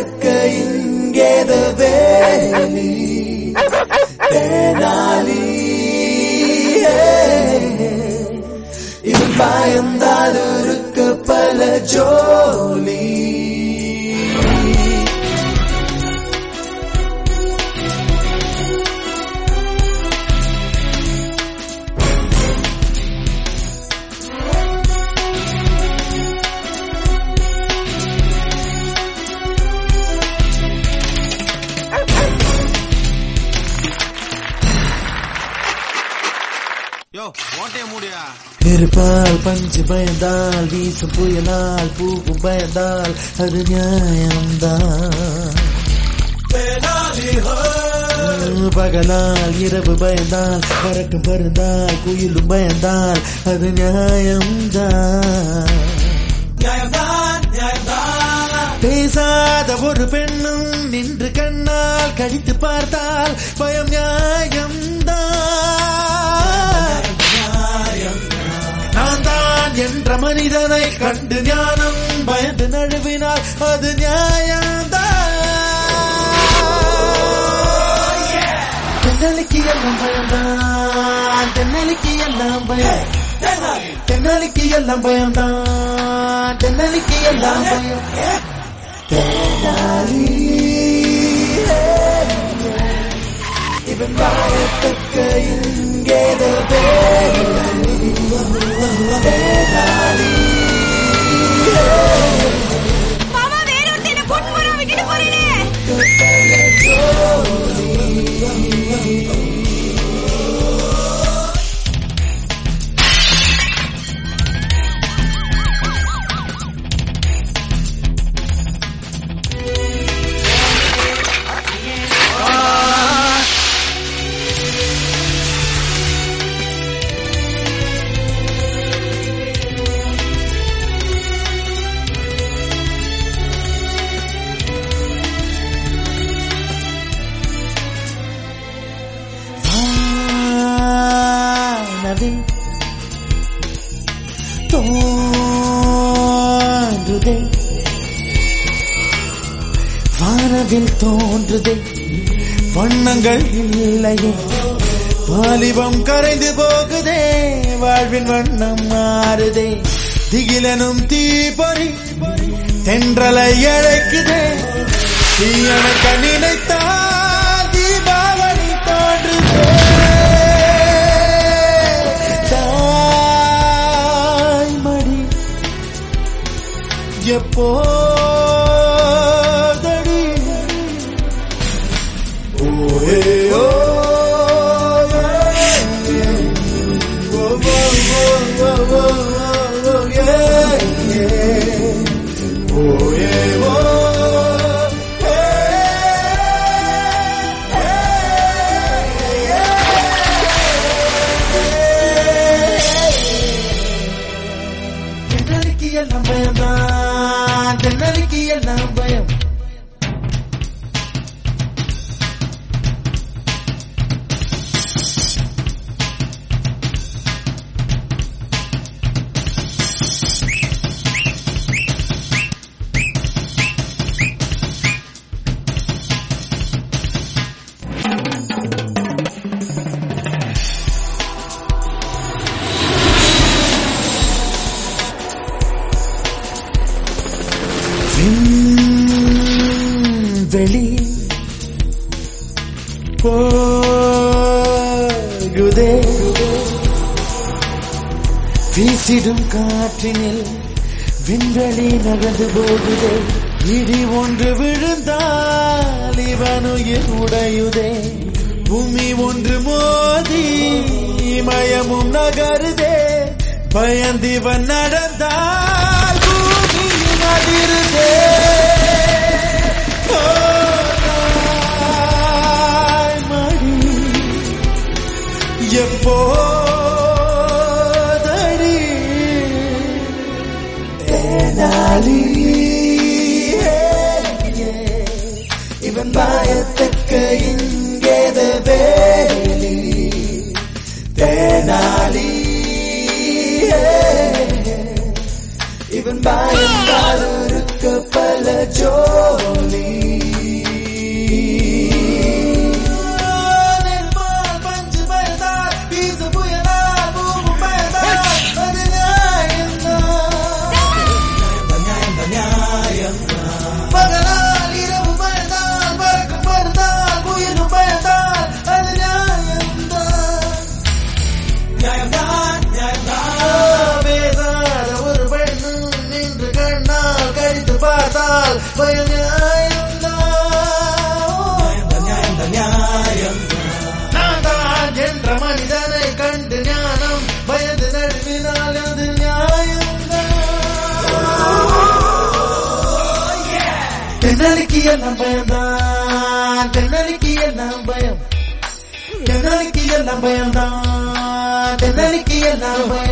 பயத்தக்க இங்கேத வேலி தேனாலி இவன் பயந்தால் இருக்க பல ஜோலி யோ ஓட்டைய மூடியா நெருப்பால் பஞ்சு பயந்தால் வீசும் புயலால் பூவும் பயந்தால் அது நியாயம்தான் பகலால் இரவு பயந்தால் பறக்கும் பருந்தால் குயிலும் பயந்தால் அது நியாயம்தான் பேசாத ஒரு பெண்ணும் நின்று கண்ணால் கடித்து பார்த்தால் பயம் நியாயம்தான் நான் தான் என்ற மனிதனை கண்டு ஞானம் பயந்து நழுவினால் அது நியாயம்தான் தென்னலிக்கு எல்லாம் பயம்தான் தென்னலிக்கு எல்லாம் பயம் தென்னலிக்கு எல்லாம் பயம்தான் தென்னலிக்கு எல்லாம் பயம் தென்னாலி இவன் வாழத்தக்க இங்கேத மாமா வேற ஒருத்தனை பொண்ணு முறை விட்டுட்டு போறேனே வானவில் தோன்றுதே வானவில் தோன்றுதே வண்ணங்கள் இல்லையே வாலிபம் கரைந்து போகுதே வாழ்வின் வண்ணம் மாறுதே திகிலனும் தீபொறி தென்றலை அழைக்குதே தீயணைக்க நினைத்தால் தீபாவளி தோன்றுதே தாய்மடி எப்போதடி ஓயே ஓ ஓ ஓ ஓ ஓ ஓயே ஓ தென்னலிக்கு எல்லாம் பயம்தான் தென்னலிக்கு எல்லாம் பயம் வெளி போகுதே வீசிடும் காற்றினில் விண்வெளி நகர்ந்து போகுதே இடி ஒன்று விழுந்தால் இவனுயிர் உடையுதே பூமி ஒன்று மோதி இமயமும் நகருதே பயந்திவன் நடந்தால் பூமியும் அதிருதே ஓ, தாய்மடி, எப்போதடி தேனாலி இவன் பாயத்தக்க இங்கேத வேலி தேனாலி இவன் பாயந்தால் இருக்க பல ஜோலி பயம் நியாயம் நான் தான் என்ற மனிதனை கண்டு ஞானம் வயது நடுவினால் அது நியாயம் தென்னலிக்கு எல்லாம் பயம்தான் தென்னலிக்கு எல்லாம் பயம் தென்னலிக்கு எல்லாம் பயம்தான் தென்னலிக்கு எல்லாம் பயம்